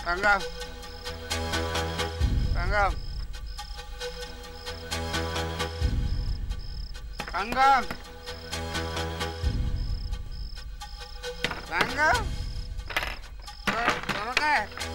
തങ്കം തങ്കം തങ്കം തങ്കം തു- തുറക്കേ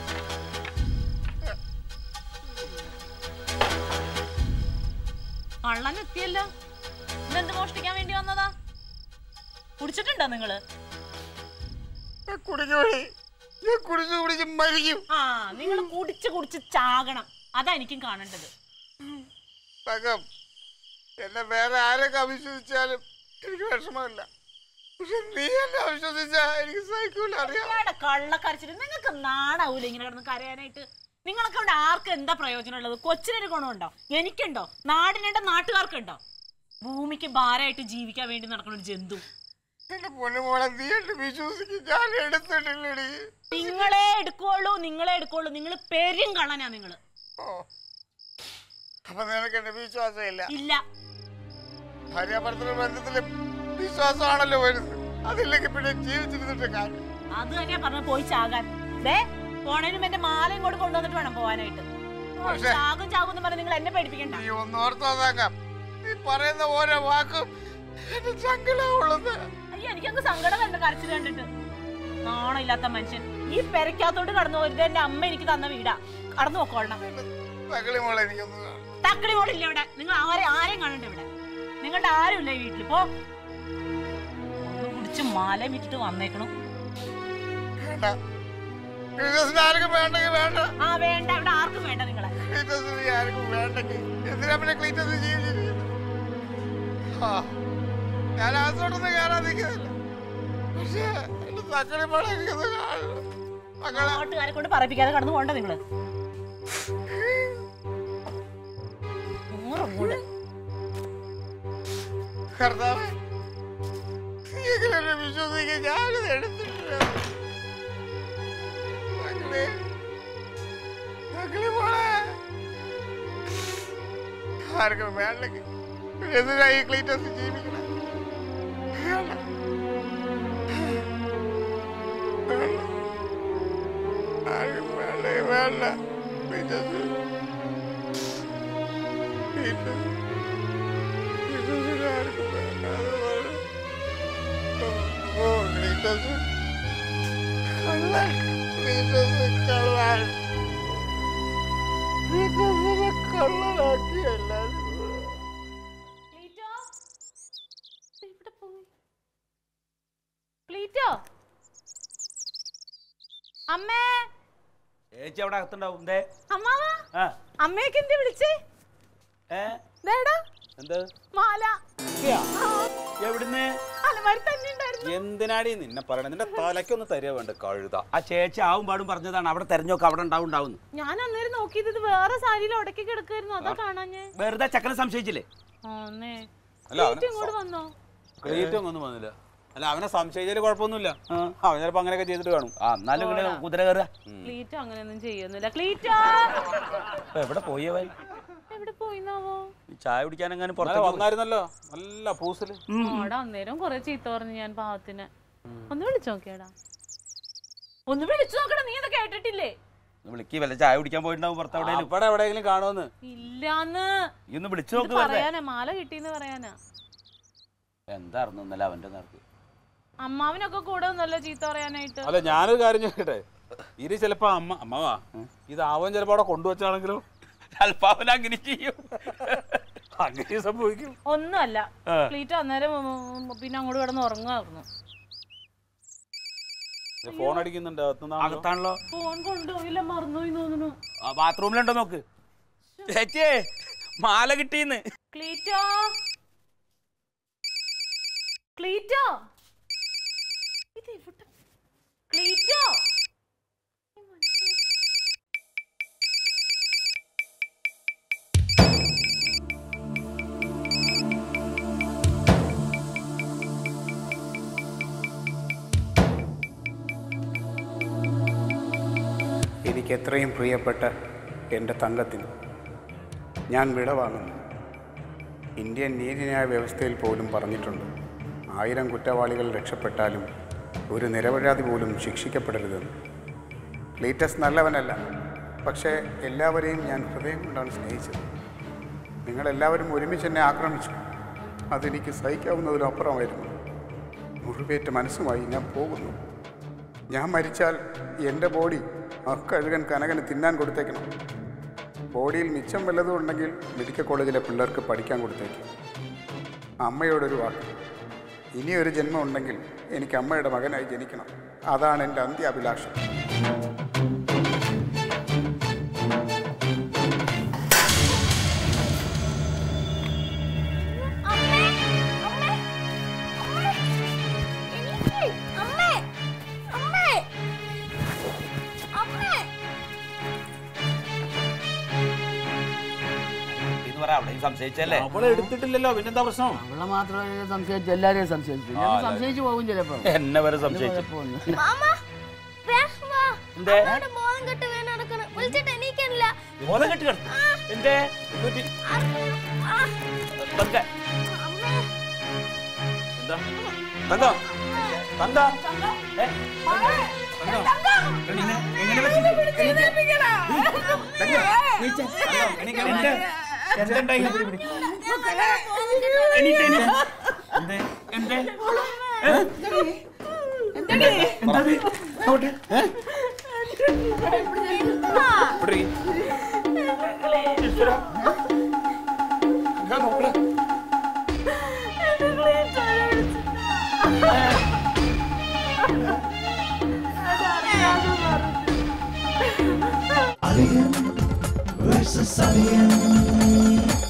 കള്ളൻ എത്തിയല്ലോ ഇതെന്ത് മോഷ്ടിക്കാൻ വേണ്ടി വന്നതാ കുടിച്ചിട്ടുണ്ടോ നിങ്ങള് കുടിച്ചു പോയി ഞാൻ കുടിച്ചു കുടിച്ച് മരിക്കും ആ നിങ്ങൾ കുടിച്ച് കുടിച്ച് ചാകണം അതാ എനിക്കും കാണേണ്ടത് തങ്കം എന്നെ വേറെ ആരൊക്കെ അവിശ്വസിച്ചാലും എനിക്ക് വിഷമമില്ല പക്ഷെ നീ എന്നെ അവിശ്വസിച്ചാ എനിക്ക് സഹിക്കൂല അറിയാം ഇയാടെ കള്ളക്കരച്ചിട്ട് നിങ്ങൾക്ക് നാണാവൂല ഇങ്ങനെ കിടന്ന് കരയാനായിട്ട് നിങ്ങളൊക്കെ ഇവിടെ ആർക്ക് എന്താ പ്രയോജനം ഉള്ളത് കൊച്ചിനൊരു ഗുണമുണ്ടോ എനിക്കുണ്ടോ നാടിനുണ്ടോ നാട്ടുകാർക്കുണ്ടോ ഭൂമിക്ക് ഭാരമായിട്ട് ജീവിക്കാൻ വേണ്ടി നടക്കുന്ന ഒരു ജന്തു എന്റെ പൊന്നുമോളെ നീ എന്നെ വിശ്വസിക്കും ഞാൻ എടുത്തിട്ടില്ലടി നിങ്ങളെ എടുക്കുള്ളൂ നിങ്ങളെ എടുക്കുള്ളൂ നിങ്ങൾ പെരും കള്ളനാ നിങ്ങള് ഓ അപ്പൊ നിനക്ക് എന്നെ വിശ്വാസമില്ല ഇല്ല ഭാര്യാഭർത്തൃ ബന്ധത്തില് വിശ്വാസമാണല്ലോ വരുന്നത് അതില്ലെങ്കിൽ പിന്നെ ജീവിച്ചിരുന്നിട്ട് കാര്യം അത് തന്നെ പറഞ്ഞ പോയി ചാകാൻ ദേ പോണേനും എന്റെ മാല ഇങ്ങോട്ട് കൊണ്ടുവന്നിട്ട് വേണം പോവാനായിട്ട് ഓ, പക്ഷേ- ചാകും ചാകും എന്ന് പറഞ്ഞ് നിങ്ങൾ എന്നെ പേടിപ്പിക്കണ്ട നീ ഒന്ന് ഓർത്തോതാക്കാം നീ പറയുന്ന ഓരോ വാക്കും എന്റെ ചങ്കിലാവുള്ളത് അയ്യോ എനിക്കങ്ങ് സങ്കടം വരുന്നു കരച്ചിൽ കണ്ടിട്ട് നാണമില്ലാത്ത മനുഷ്യൻ ഈ പെരക്കകത്തോട്ട് കടന്നു പോരുത് എന്റെ അമ്മ എനിക്ക് തന്ന വീടാ കടന്നു നോക്കോളണം തകളി മോളെ എനിക്കൊന്ന് കാണണം. തക്കടി പോലില്ല ഇവിടെ നിങ്ങൾ ആരെ ആരെയും കാണണ്ട ഇവിടെ നിങ്ങളുടെ ആരുമില്ല ഈ വീട്ടിൽ പോ ഒന്ന് കുടിച്ച് മാല വിറ്റിട്ട് വന്നേക്കണം വേണ്ട ക്ലീറ്റസിന് ആർക്കും വേണ്ടെങ്കിൽ വേണ്ട ആ വേണ്ട ഇവിടെ ആർക്കും വേണ്ട നിങ്ങളെ ക്ലീറ്റസിന് ആർക്കും വേണ്ടെങ്കിൽ എന്തിനാ പിന്നെ ക്ലീറ്റസ് ജീവിച്ചിരിക്കുന്നത് ആ ഞാൻ അകത്തോട്ടൊന്നും കയറാൻ നിൽക്കുന്നില്ല പക്ഷേ എന്റെ തക്കളി മോളെ എനിക്കൊന്ന് കാണണം മക്കളെ നാട്ടുകാരെ കൊണ്ട് പറയിപ്പിക്കാതെ കടന്നു പോണ്ട നിങ്ങള് നൂറങ്ങോട്ട് കർത്താവേ എങ്ങനെ വിശ്വസിക്കാൻ ഞാനിത് എടുത്തിട്ടില്ല മകളെ മകളെ മോളെ ആർക്കും വേണ്ടെങ്കിൽ എന്തിനാ ഈ ക്ലീറ്റസ് ജീവിക്കണം വേണ്ട. വേണ്ട. ആർക്കും വേണ്ട വേണ്ട ക്ലീറ്റസ് ക്ലീറ്റസ് ക്ലീറ്റസിന് ആർക്കും വേണ്ട അത് വേണ്ട. ഓ, ഓ ക്ലീറ്റസ് കള്ളൻ ക്ലീറ്റസ് കള്ളൻ ക്ലീറ്റസിനെ കള്ളനാക്കി എല്ലാവരും കൂടെ. ക്ലീറ്റോ ഇവിടെ പോയി ക്ലീറ്റോ അമ്മേ ചേച്ചി അവിടെ അകത്തുണ്ടാവും എന്തേ അമ്മാവാ ആ അമ്മയൊക്കെ എന്ത് വിളിച്ചേ ഏ ദേടാ എന്ത് മാല കിട്ടിയാ? എവിടുന്ന് അലമാരി തന്നെ ഉണ്ടായിരുന്നു എന്തിനാടി നിന്നെ പറയണത് നിന്റെ തലയ്ക്കൊന്ന് തരിക വേണ്ട കഴുത ആ ചേച്ചി ആവും പാടും പറഞ്ഞതാണ് അവിടെ തെരഞ്ഞോക്ക് അവിടെ ഉണ്ടാവും ഉണ്ടാവുന്നു ഞാൻ അന്നേരം നോക്കിയത് ഇത് വേറെ സാരിയിൽ ഉടക്കി കിടക്കായിരുന്നു അതാ കാണാഞ്ഞേ വെറുതെ ചക്കനെ സംശയിച്ചില്ലേ ആന്നേ അല്ല, അവനെ ക്ലീറ്റ് ഇങ്ങോട്ട് വന്നോ ക്ലീറ്റും ഒന്നും വന്നില്ല അല്ല അവനെ സംശയിച്ചാൽ കുഴപ്പമൊന്നുമില്ല അവൻ ചിലപ്പോ അങ്ങനെയൊക്കെ ചെയ്തിട്ട് കാണും ആ എന്നാലും ഇങ്ങനെ കുതിര കയറുക ക്ലീറ്റ് അങ്ങനെയൊന്നും ചെയ്യൊന്നുമില്ല ക്ലീറ്റോ ഇപ്പൊ എവിടെ പോയി അവൻ എവിടെ പോയിന്നാവോ ഈ ചായ കുടിക്കാനെങ്ങാനും പുറത്ത് വന്നായിരുന്നല്ലോ നല്ല പൂസില് ആടാ അന്നേരം കൊറേ ചീത്ത പറഞ്ഞു ഞാൻ പാവത്തിന് ഒന്ന് വിളിച്ചു നോക്കിയാടാ ഒന്ന് വിളിച്ചു നോക്കടാ നീ അത് കേട്ടിട്ടില്ലേ വിളിക്ക് വല്ല ചായ കുടിക്കാൻ പോയിട്ടുണ്ടാവും പുറത്ത് എവിടെയെങ്കിലും ഇവിടെ എവിടെയെങ്കിലും കാണുമെന്ന് ഇല്ലാന്ന് ഈ ഒന്ന് വിളിച്ചു ഇത് നോക്ക് വെറുതെ പറയാനാ മാല കിട്ടീന്ന് പറയാനാ എന്തായിരുന്നു ഇന്നലെ അവന്റെ നേർക്ക് അമ്മാവിനൊക്കെ കൂടെ ഒന്നല്ലോ ചീത്ത പറയാനായിട്ട് അല്ല ഞാനൊരു കാര്യം ചോദിക്കട്ടെ ഇത് ചിലപ്പോ അമ്മ അമ്മവാ ഇത് ആവൻ ചിലപ്പോ അവിടെ കൊണ്ടുവച്ചാണെങ്കിലോ അല്പാവൻ അങ്ങനെ ചെയ്യും അങ്ങനെ സംഭവിക്കും ഒന്നുമല്ല ക്ലീറ്റ് അന്നേരം ഉം, ഉം, പിന്നെ അങ്ങോട്ട് കിടന്ന് ഉറങ്ങുമായിരുന്നു ഫോൺ അടിക്കുന്നുണ്ട് അകത്തുനിന്നാണല്ലോ. അകത്താണല്ലോ ഫോൺ കൊണ്ടുപോയില്ല മറന്നുപോയി തോന്നുന്നു ആ ബാത്റൂമിലുണ്ടോ നോക്ക് ചേച്ചിയെ മാല കിട്ടീന്ന് ക്ലീറ്റോ ക്ലീറ്റോ ഇത് എവിടെ ക്ലീറ്റോ എനിക്ക് എത്രയും പ്രിയപ്പെട്ട എൻ്റെ തങ്കത്തിന് ഞാൻ വിട വാങ്ങുന്നു ഇന്ത്യൻ നീതിന്യായ വ്യവസ്ഥയിൽ പോലും പറഞ്ഞിട്ടുണ്ട് ആയിരം കുറ്റവാളികൾ രക്ഷപ്പെട്ടാലും ഒരു നിരപരാധി പോലും ശിക്ഷിക്കപ്പെടരുതെന്ന് ക്ലീറ്റസ് നല്ലവനല്ല പക്ഷേ എല്ലാവരെയും ഞാൻ ഹൃദയം കൊണ്ടാണ് സ്നേഹിച്ചത് നിങ്ങളെല്ലാവരും ഒരുമിച്ച് എന്നെ ആക്രമിച്ചു അതെനിക്ക് സഹിക്കാവുന്നതിലും അപ്പുറമായിരുന്നു മുറിവേറ്റ മനസ്സുമായി ഞാൻ പോകുന്നു ഞാൻ മരിച്ചാൽ എൻ്റെ ബോഡി ആ കഴുകൻ കനകന് തിന്നാൻ കൊടുത്തേക്കണം ബോഡിയിൽ മിച്ചം വല്ലതും ഉണ്ടെങ്കിൽ മെഡിക്കൽ കോളേജിലെ പിള്ളേർക്ക് പഠിക്കാൻ കൊടുത്തേക്കും അമ്മയോടൊരു വാക്ക് ഇനിയൊരു ജന്മം ഉണ്ടെങ്കിൽ എനിക്ക് അമ്മയുടെ മകനായി ജനിക്കണം അതാണ് എൻ്റെ അന്ത്യാഭിലാഷം അമ്മേ അമ്മേ അമ്മേ എനിക്ക് അമ്മേ അമ്മേ അമ്മേ എന്ന് പറയാം അവിടെ സംശയിച്ചല്ലേ അവളെ എടുത്തിട്ടില്ലല്ലോ പിന്നെന്താ പ്രശ്നം അവളെ മാത്രമല്ല സംശയിച്ചു എല്ലാരെയും സംശയിച്ചു ഞാൻ സംശയിച്ചു പോകും ചിലപ്പോ എന്നെ വരെ സംശയിച്ചു കുഴപ്പമൊന്നും മാമ വേഗം വാ എന്തേ? അവിടെ ബോധം കെട്ട് വീണ് നടക്കണം വിളിച്ചിട്ട് എണീക്കാനില്ല ബോധം കെട്ടി കിടന്നു എന്തേ എന്തുപറ്റി? ആ, പതുക്കെ. അമ്മേ എന്താ തങ്ക തങ്ക ഏ? തങ്ക. എങ്ങനെ- എങ്ങനെ പറ്റി? എണീക്ക്. തങ്ക, എണീച്ചേ. തങ്ക, എണീക്ക്. എന്തേ? എന്തുണ്ടായി? എണീറ്റ്, എണീറ്റ്. എന്തേ? എന്തേ? ഏ? എന്താ ഇത്? അങ്ങോട്ട്. ഏ? ഇവിടെ ഇരി. ഈശ്വരാ. ഞാൻ നോക്കടാ. Alien versus Alien.